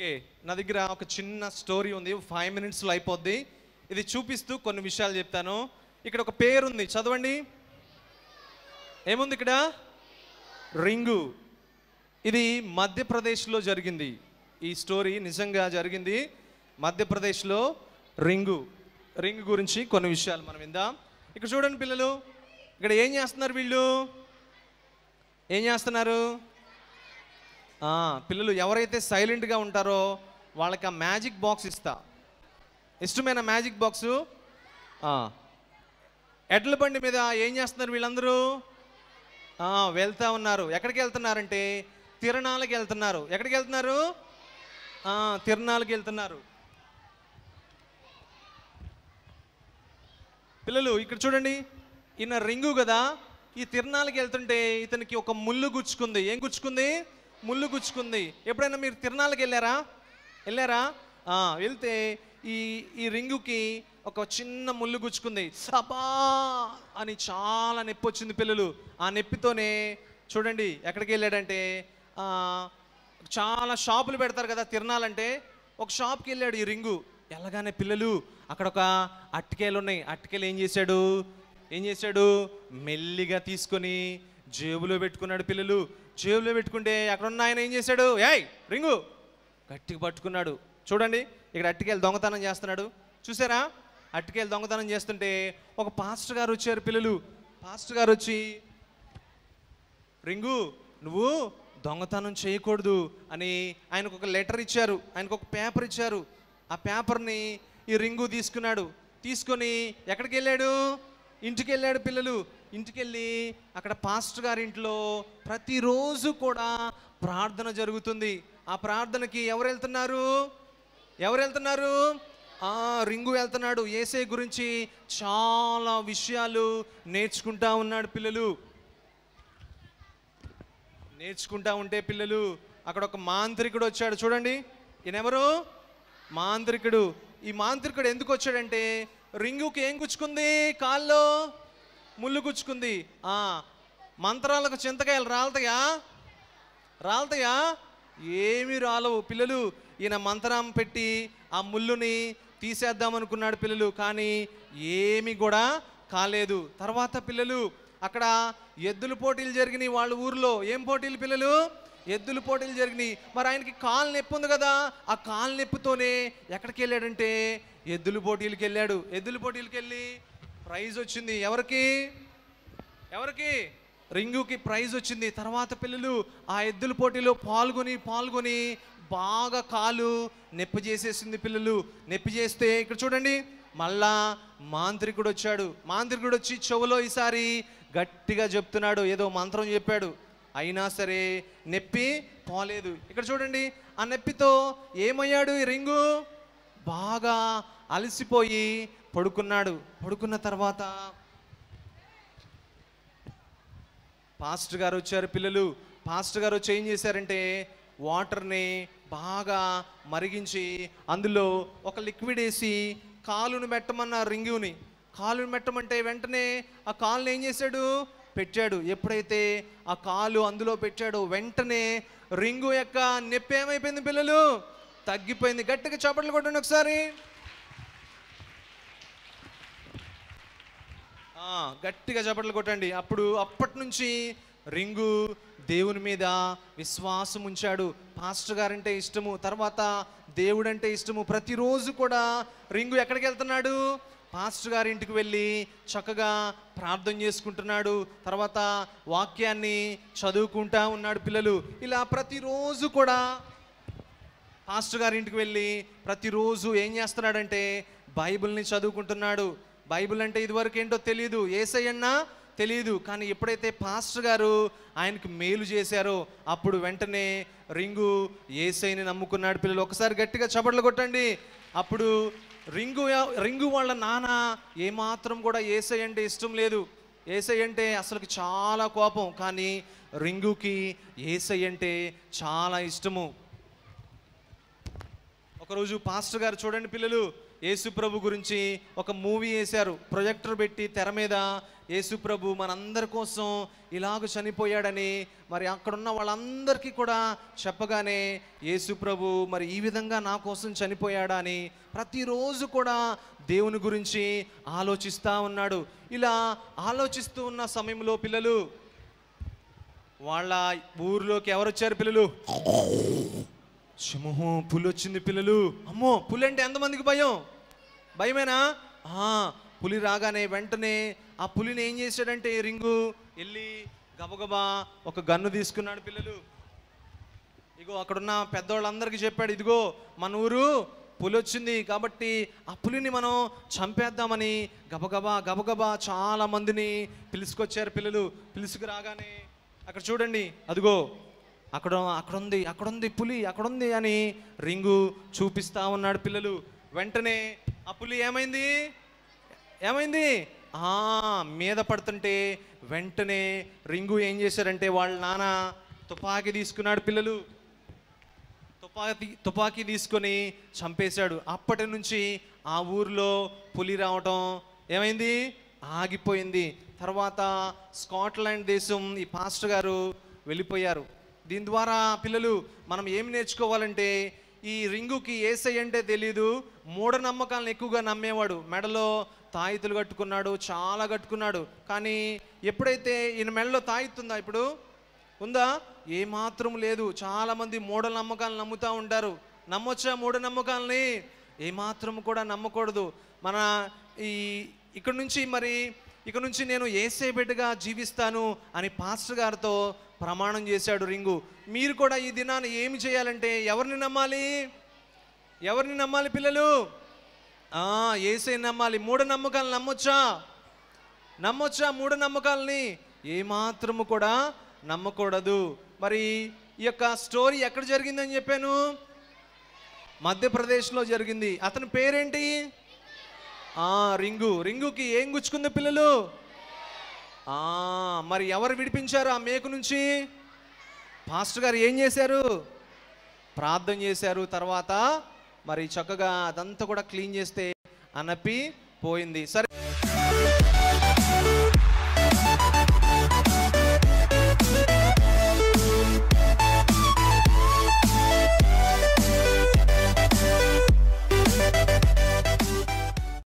Okay నా దగ్గర ఒక చిన్న స్టోరీ ఉంది ఫైవ్ మినిట్స్లో అయిపోద్ది ఇది చూపిస్తూ కొన్ని విషయాలు చెప్తాను ఇక్కడ ఒక పేరు ఉంది చదవండి ఏముంది ఇక్కడ రింగు ఇది మధ్యప్రదేశ్లో జరిగింది ఈ స్టోరీ నిజంగా జరిగింది మధ్యప్రదేశ్లో రింగు రింగ్ గురించి కొన్ని విషయాలు మనం విందాం ఇక్కడ చూడండి పిల్లలు ఇక్కడ ఏం చేస్తున్నారు వీళ్ళు ఏం చేస్తున్నారు ఆ, పిల్లలు ఎవరైతే సైలెంట్గా ఉంటారో వాళ్ళకి ఆ మ్యాజిక్ బాక్స్ ఇస్తా ఇష్టమైన మ్యాజిక్ బాక్సు ఆ. ఎడ్ల బండి మీద ఏం చేస్తున్నారు వీళ్ళందరూ ఆ, వెళ్తా ఉన్నారు ఎక్కడికి వెళ్తున్నారంటే తిరణాలకి వెళ్తున్నారు ఎక్కడికి వెళ్తున్నారు ఆ, తిరణాలకి వెళ్తున్నారు పిల్లలు ఇక్కడ చూడండి ఈయన రింగు కదా ఈ తిరణాలకి వెళ్తుంటే ఇతనికి ఒక ముళ్ళు గుచ్చుకుంది ఏం గుచ్చుకుంది ముళ్ళు గుచ్చుకుంది ఎప్పుడైనా మీరు తిరణాలకి వెళ్ళారా వెళ్ళారా ఆ, వెళ్తే ఈ ఈ రింగుకి ఒక చిన్న ముళ్ళు గుచ్చుకుంది అబ్బా అని చాలా నొప్పి వచ్చింది పిల్లలు ఆ నొప్పితోనే చూడండి ఎక్కడికి వెళ్ళాడంటే ఆ, చాలా షాపులు పెడతారు కదా తిరణాలంటే ఒక షాప్కి వెళ్ళాడు ఈ రింగు వెళ్ళగానే పిల్లలు అక్కడ ఒక అట్టికేలు ఉన్నాయి అట్టికేలు ఏం చేశాడు ఏం చేశాడు మెల్లిగా తీసుకొని జేబులో పెట్టుకున్నాడు పిల్లలు జేబులో పెట్టుకుంటే అక్కడ ఉన్న ఆయన ఏం చేశాడు ఏయ్ రింగు గట్టిగా పట్టుకున్నాడు చూడండి ఇక్కడ అట్టికేలు దొంగతనం చేస్తున్నాడు చూసారా అట్టికేలు దొంగతనం చేస్తుంటే ఒక పాస్టర్ గారు వచ్చారు పిల్లలు పాస్టర్ గారు వచ్చి రింగు నువ్వు దొంగతనం చేయకూడదు అని ఆయనకు ఒక లెటర్ ఇచ్చారు ఆయనకు ఒక పేపర్ ఇచ్చారు ఆ పేపర్ని ఈ రింగు తీసుకున్నాడు తీసుకొని ఎక్కడికి వెళ్ళాడు ఇంటికి వెళ్ళాడు పిల్లలు ఇంటికి వెళ్ళి అక్కడ పాస్టర్ గారి ఇంట్లో ప్రతిరోజు కూడా ప్రార్థన జరుగుతుంది ఆ ప్రార్థనకి ఎవరు వెళ్తున్నారు ఎవరు వెళ్తున్నారు ఆ రింగు వెళ్తున్నాడు ఏసే గురించి చాలా విషయాలు నేర్చుకుంటా ఉన్నాడు పిల్లలు నేర్చుకుంటా ఉంటే పిల్లలు అక్కడ ఒక మాంత్రికుడు వచ్చాడు చూడండి ఈయనెవరు మాంత్రికుడు ఈ మాంత్రికుడు ఎందుకు వచ్చాడంటే రింగుకి ఏం గుచ్చుకుంది కాల్లో ముళ్ళు గుచ్చుకుంది ఆ మంత్రాలకు చింతకాయలు రాలతాయా రాలతాయా ఏమీ రాలవు పిల్లలు ఈయన మంత్రం పెట్టి ఆ ముళ్ళుని తీసేద్దాం అనుకున్నాడు పిల్లలు కానీ ఏమీ కూడా కాలేదు తర్వాత పిల్లలు అక్కడ ఎద్దుల పోటీలు జరిగినాయి వాళ్ళ ఊర్లో ఏం పోటీలు పిల్లలు ఎద్దుల పోటీలు జరిగినాయి మరి ఆయనకి కాలు నొప్పి ఉంది కదా ఆ కాలు నొప్పితోనే ఎక్కడికి వెళ్ళాడంటే ఎద్దుల పోటీలకు వెళ్ళాడు ఎద్దుల పోటీలకు వెళ్ళి ప్రైజ్ వచ్చింది ఎవరికి ఎవరికి రింగుకి ప్రైజ్ వచ్చింది తర్వాత పిల్లలు ఆ ఎద్దుల పోటీలో పాల్గొని పాల్గొని బాగా కాలు నొప్పి చేసేసింది పిల్లలు నొప్పి చేస్తే ఇక్కడ చూడండి మళ్ళా మాంత్రికుడు వచ్చాడు మాంత్రికుడు వచ్చి చెవులో ఈసారి గట్టిగా చెప్తున్నాడు ఏదో మంత్రం చెప్పాడు అయినా సరే నొప్పి పోలేదు ఇక్కడ చూడండి ఆ నొప్పితో ఏమయ్యాడు ఈ రింగు బాగా అలసిపోయి పడుకున్నాడు పడుకున్న తర్వాత పాస్టర్ గారు వచ్చారు పిల్లలు పాస్టర్ గారు వచ్చి ఏం చేశారంటే వాటర్ని బాగా మరిగించి అందులో ఒక లిక్విడ్ వేసి కాలును మెట్టమన్న రింగుని కాలును మెట్టమంటే వెంటనే ఆ కాలుని ఏం చేశాడు పెట్టాడు ఎప్పుడైతే ఆ కాలు అందులో పెట్టాడో వెంటనే రింగు యొక్క నొప్పి ఏమైపోయింది పిల్లలు తగ్గిపోయింది గట్టిగా చప్పట్లు కొట్టండి ఒకసారి ఆ, గట్టిగా చప్పట్లు కొట్టండి అప్పుడు అప్పటి నుంచి రింగు దేవుని మీద విశ్వాసం ఉంచాడు పాస్టర్ గారంటే ఇష్టము తర్వాత దేవుడంటే ఇష్టము ప్రతిరోజు కూడా రింగు ఎక్కడికి వెళ్తున్నాడు పాస్టర్ గారి ఇంటికి వెళ్ళి చక్కగా ప్రార్థన చేసుకుంటున్నాడు తర్వాత వాక్యాన్ని చదువుకుంటా ఉన్నాడు పిల్లలు ఇలా ప్రతిరోజు కూడా పాస్టర్ గారి ఇంటికి వెళ్ళి ప్రతిరోజు ఏం చేస్తున్నాడంటే బైబిల్ని చదువుకుంటున్నాడు బైబిల్ అంటే ఇదివరకు ఏంటో తెలియదు ఏసయ్యన్నా తెలియదు కానీ ఎప్పుడైతే పాస్టర్ గారు ఆయనకి మేలు చేశారో అప్పుడు వెంటనే రింగు ఏసైని నమ్ముకున్నాడు పిల్లలు ఒకసారి గట్టిగా చపట్లు కొట్టండి అప్పుడు రింగు రింగు వాళ్ళ నాన్న ఏమాత్రం కూడా ఏసై అంటే ఇష్టం లేదు ఏసై అంటే అసలుకి చాలా కోపం కానీ రింగుకి ఏసై అంటే చాలా ఇష్టము ఒకరోజు పాస్టర్ గారు చూడండి పిల్లలు యేసు ప్రభు గురించి ఒక మూవీ వేశారు ప్రొజెక్టర్ పెట్టి తెర మీద యేసు ప్రభు మనందరి కోసం ఇలాగ చనిపోయాడని మరి అక్కడున్న వాళ్ళందరికీ కూడా చెప్పగానే యేసు ప్రభు మరి ఈ విధంగా నా కోసం చనిపోయాడా అని ప్రతిరోజు కూడా దేవుని గురించి ఆలోచిస్తూ ఉన్నాడు ఇలా ఆలోచిస్తూ ఉన్న సమయంలో పిల్లలు వాళ్ళ ఊర్లోకి ఎవరు వచ్చారు పిల్లలు సింహం పులి వచ్చింది పిల్లలు అమ్మో పులి అంటే ఎంతమందికి భయం భయమేనా ఆ, పులి రాగానే వెంటనే ఆ పులిని ఏం చేశాడంటే రింగు వెళ్ళి గబగబా ఒక గన్ను తీసుకున్నాడు పిల్లలు ఇగో అక్కడున్న పెద్దవాళ్ళందరికీ చెప్పాడు ఇదిగో మన ఊరు పులి వచ్చింది కాబట్టి ఆ పులిని మనం చంపేద్దామని గబగబా గబగబా చాలా మందిని పిలుచుకొచ్చారు పిల్లలు పిలుచుకు రాగానే అక్కడ చూడండి అదిగో అక్కడ అక్కడ ఉంది అక్కడ ఉంది పులి అక్కడ ఉంది అని రింగు చూపిస్తా ఉన్నాడు పిల్లలు వెంటనే ఆ పులి ఏమైంది ఏమైంది ఆ మీద పడుతుంటే వెంటనే రింగు ఏం చేశారంటే వాళ్ళ నాన్న తుపాకీ తీసుకున్నాడు పిల్లలు తుపాకీ తుపాకీ తీసుకొని చంపేశాడు అప్పటి నుంచి ఆ ఊర్లో పులి రావటం ఏమైంది ఆగిపోయింది తర్వాత స్కాట్లాండ్ దేశం ఈ పాస్టర్ గారు వెళ్ళిపోయారు దీని ద్వారా పిల్లలు మనం ఏం నేర్చుకోవాలంటే ఈ రింగుకి ఏసై అంటే తెలీదు మూఢనమ్మకాలను ఎక్కువగా నమ్మేవాడు మెడలో తాయితులు కట్టుకున్నాడు చాలా కట్టుకున్నాడు కానీ ఎప్పుడైతే ఈయన మెడలో తాయితుందా ఇప్పుడు ఉందా ఏమాత్రం లేదు చాలా మంది మూఢనమ్మకాలను నమ్ముతూ ఉంటారు నమ్మొచ్చా మూఢనమ్మకాలని ఏమాత్రం కూడా నమ్మకూడదు మన ఈ ఇక్కడ నుంచి మరి ఇక నుంచి నేను ఏసే బిడ్డగా జీవిస్తాను అని పాస్టర్ గారితో ప్రమాణం చేశాడు రింగు మీరు కూడా ఈ దినాన్ని ఏమి చేయాలంటే ఎవరిని నమ్మాలి ఎవరిని నమ్మాలి పిల్లలు ఆ, ఏసై నమ్మాలి మూఢనమ్మకాలు నమ్మొచ్చా నమ్మొచ్చా మూఢనమ్మకాలని ఏమాత్రము కూడా నమ్మకూడదు మరి ఈ యొక్క స్టోరీ ఎక్కడ జరిగిందని చెప్పాను మధ్యప్రదేశ్లో జరిగింది అతని పేరేంటి ఆ రింగు రింగుకి ఏం గుచ్చుకుంది పిల్లలు ఆ మరి ఎవరు విడిపించారు ఆ మేకు నుంచి పాస్టర్ గారు ఏం చేశారు ప్రార్థన చేశారు తర్వాత మరి చక్కగా అదంతా కూడా క్లీన్ చేస్తే అనపి పోయింది సరే